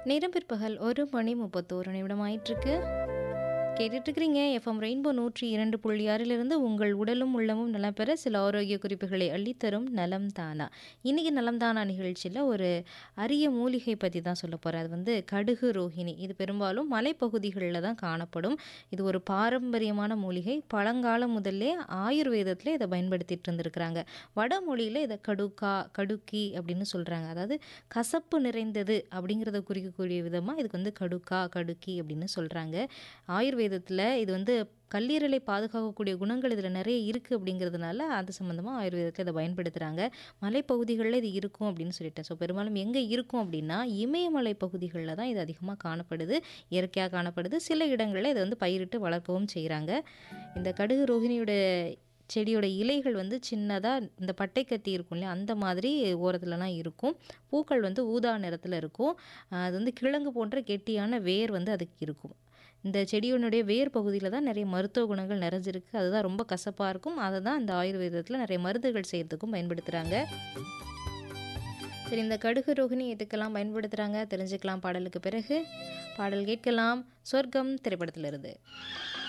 நேரம் பிற்பகல் ஒரு மணி முப்பத்தோரு நிமிடம் ஆயிட்டிருக்கு கேட்டுட்ருக்கிறீங்க எஃப்எம் ரெயின்போ நூற்றி இரண்டு புள்ளி ஆறிலிருந்து உங்கள் உடலும் உள்ளமும் நலம் பெற சில ஆரோக்கிய குறிப்புகளை அள்ளித்தரும் நலம் தானா இன்றைக்கி நலம் தானா நிகழ்ச்சியில் ஒரு அரிய மூலிகை பற்றி தான் சொல்ல போகிறேன் அது வந்து கடுகு ரோஹிணி இது பெரும்பாலும் மலைப்பகுதிகளில் தான் காணப்படும் இது ஒரு பாரம்பரியமான மூலிகை பழங்காலம் முதல்லே ஆயுர்வேதத்தில் இதை பயன்படுத்திட்டு இருந்திருக்கிறாங்க வடமொழியில் இதை கடுக்கா கடுக்கி அப்படின்னு சொல்கிறாங்க அதாவது கசப்பு நிறைந்தது அப்படிங்கிறத குறிக்கக்கூடிய விதமாக இதுக்கு வந்து கடுக்கா கடுக்கி அப்படின்னு சொல்கிறாங்க ஆயுர்வேதத்தில் இது வந்து கல்லீரலை பாதுகாக்கக்கூடிய குணங்கள் இதில் நிறைய இருக்குது அப்படிங்கிறதுனால அது சம்மந்தமாக ஆயுர்வேதத்தில் இதை பயன்படுத்துகிறாங்க மலைப்பகுதிகளில் இது இருக்கும் அப்படின்னு சொல்லிட்டேன் ஸோ பெரும்பாலும் எங்கே இருக்கும் அப்படின்னா இமயமலை பகுதிகளில் தான் இது அதிகமாக காணப்படுது இயற்கையாக காணப்படுது சில இடங்களில் இதை வந்து பயிரிட்டு வளர்க்கவும் செய்கிறாங்க இந்த கடுகு ரோகிணியோட செடியோட இலைகள் வந்து சின்னதாக இந்த பட்டை கத்தி இருக்கும் இல்லையா அந்த மாதிரி ஓரத்துலலாம் இருக்கும் பூக்கள் வந்து ஊதா நிறத்தில் இருக்கும் அது வந்து கிழங்கு போன்ற கெட்டியான வேர் வந்து அதுக்கு இருக்கும் இந்த செடியோனுடைய வேர் பகுதியில் தான் நிறைய மருத்துவ குணங்கள் நிறைஞ்சிருக்கு அதுதான் ரொம்ப கசப்பாக இருக்கும் அதை தான் இந்த ஆயுர்வேதத்தில் நிறைய மருந்துகள் செய்கிறதுக்கும் பயன்படுத்துகிறாங்க சரி இந்த கடுகு ரோகிணி எதுக்கெல்லாம் பயன்படுத்துகிறாங்க தெரிஞ்சுக்கலாம் பாடலுக்கு பிறகு பாடல் கேட்கலாம் சொர்க்கம் திரைப்படத்திலிருந்து